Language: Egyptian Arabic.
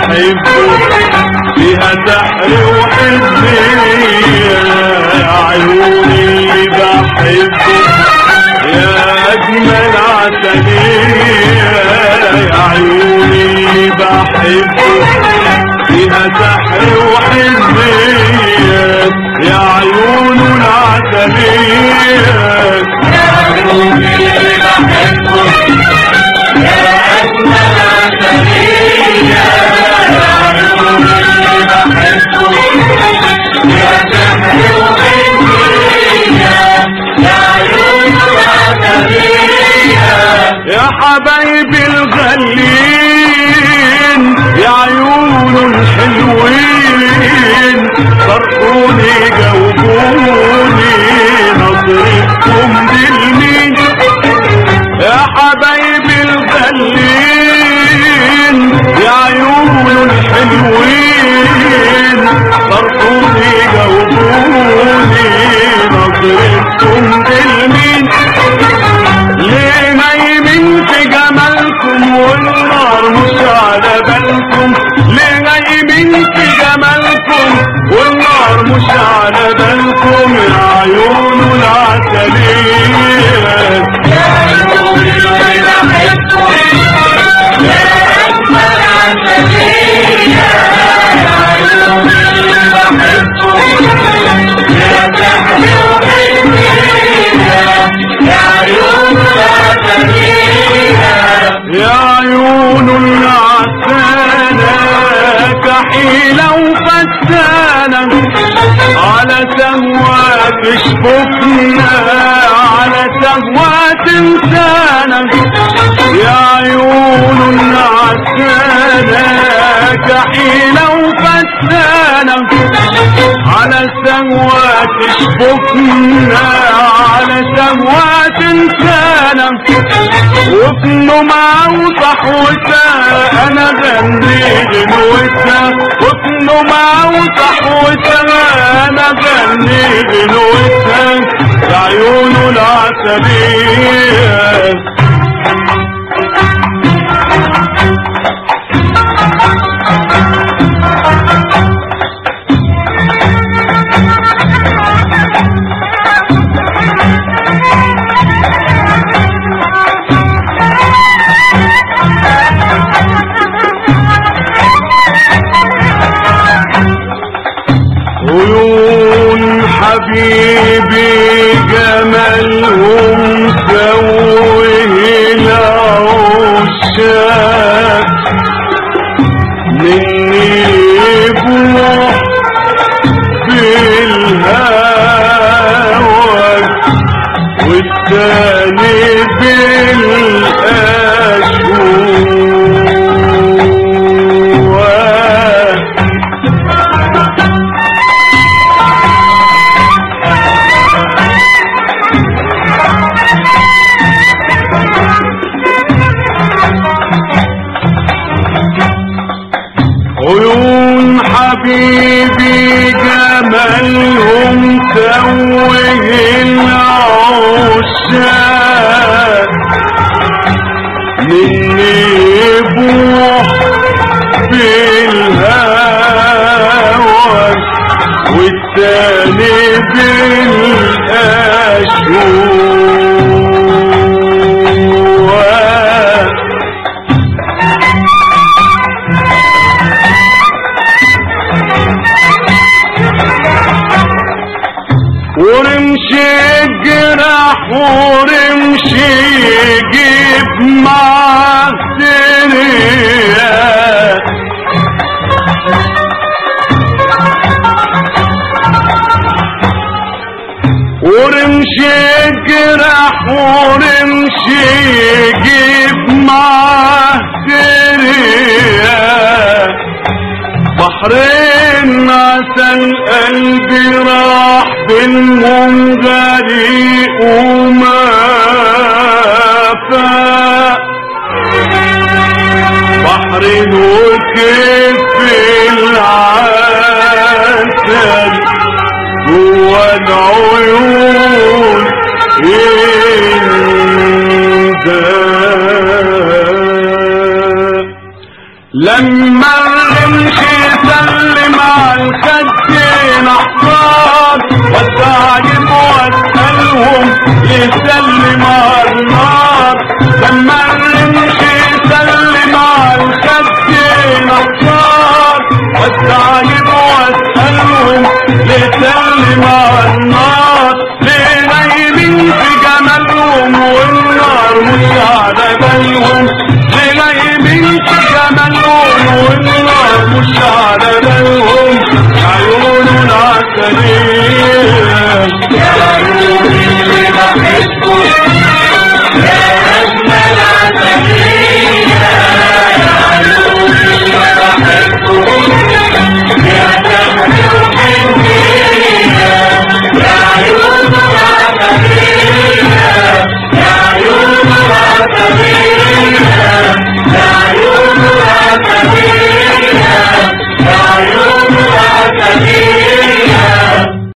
بحبه فيها سحر وحزية يا عيوني اللي بحبه يا أجمل عسلية يا عيوني اللي بحبه فيها سحر وحزية يا عيون العسلية يا عيوني اللي بحبه يا أجمل عسلية يا عيوني اللي بحبه يا سحر وحنية يا عيون العسلية يا حبايبي الغاليين يا عيون الحلوين صرفوني جاوبوني نظرتكم للمين يا حبايبي الغاليين يا عيون الحلوين صرفوني جاوبوني نظرتكم للمين ليه نايمين في جمالكم والنار مش على بالكم ليه نايمين في جمالكم والنار مش على بالكم يا عيون العسلية يا عيوني اللي بحبه يا أجمل عسلية يا عيوني اللي بحبه يا سحر وحنية يا عيون العسلية يا عيون العسانة كحيلة وفتانة على سهوات شبكنا على سهوات انسانة يا عيون العسانة كحيلة وفتانة على سهوات شبكنا على سهوات انسانة وابنه معه صحوته انا غني غنوته وابنه معه صحوته انا غني غنوته يا عيونه العسلية عيون حبيبي جمالهم سوه العشاق مني بروح بالهوى والتاني بالأشواق عيون حبيبي جمالهم توه العشاق مني بوح بالهوى والتاني بالأشواق ورمشي الجرح ورمشي يجيب معاه سرية ورمشي الجرح ورمشي يجيب معاه سرية بحرين عسل قلبي راح بالمنغري وما فاق بحرين وكيف العسل جوا العيون ينزل لما الرمح يمشي يسلم على الخدين احبار واستعجب واسألهم يسلم على النار لما يمشي يسلم على الخدين احبار واستعجب واسألهم يسلم على النار ليه نايمين في جمالهم والنار مش على بالهم ليه نايمين في جمالهم والنار مش على بالهم عيون العسلين